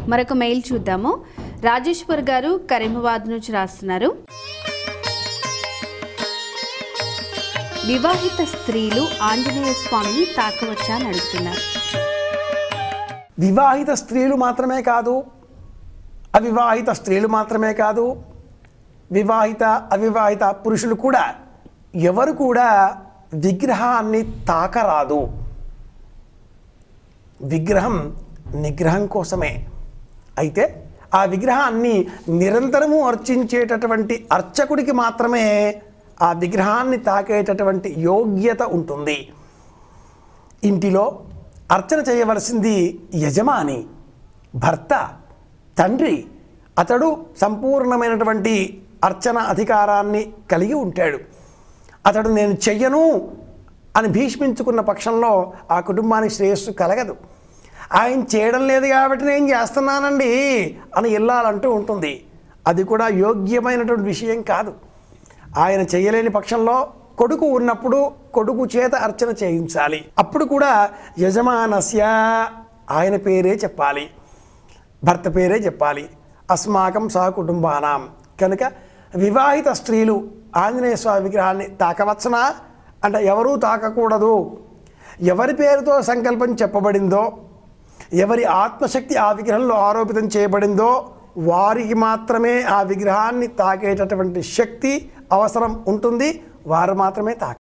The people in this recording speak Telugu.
మరొక మెయిల్ చూద్దాము రాజేశ్వర్ గారు కరీమాబాద్ నుంచి రాస్తున్నారు వివాహిత స్త్రీలు ఆంజనేయ స్వామిని తాకవచ్చా అని అడుగుతున్నారు వివాహిత స్త్రీలు మాత్రమే కాదు అవివాహిత స్త్రీలు మాత్రమే కాదు వివాహిత అవివాహిత పురుషులు కూడా ఎవరు కూడా విగ్రహాన్ని తాకరాదు విగ్రహం నిగ్రహం కోసమే అయితే ఆ విగ్రహాన్ని నిరంతరము అర్చించేటటువంటి అర్చకుడికి మాత్రమే ఆ విగ్రహాన్ని తాకేటటువంటి యోగ్యత ఉంటుంది ఇంటిలో అర్చన చేయవలసింది యజమాని భర్త తండ్రి అతడు సంపూర్ణమైనటువంటి అర్చన అధికారాన్ని కలిగి ఉంటాడు అతడు నేను చెయ్యను అని భీష్మించుకున్న పక్షంలో ఆ కుటుంబానికి శ్రేయస్సు కలగదు ఆయన చేయడం లేదు కాబట్టి నేను చేస్తున్నానండి అని ఇల్లాలంటూ ఉంటుంది అది కూడా యోగ్యమైనటువంటి విషయం కాదు ఆయన చేయలేని పక్షంలో కొడుకు ఉన్నప్పుడు కొడుకు చేత అర్చన చేయించాలి అప్పుడు కూడా యజమానస్య ఆయన పేరే చెప్పాలి భర్త పేరే చెప్పాలి అస్మాకం సహ కుటుంబానాం కనుక వివాహిత స్త్రీలు ఆంజనేయ స్వామి విగ్రహాన్ని తాకవచ్చనా అంటే ఎవరూ తాకకూడదు ఎవరి పేరుతో సంకల్పం చెప్పబడిందో ఎవరి ఆత్మశక్తి ఆ విగ్రహంలో ఆరోపితం చేయబడిందో వారికి మాత్రమే ఆ విగ్రహాన్ని తాకేటటువంటి శక్తి అవసరం ఉంటుంది వారు మాత్రమే తాక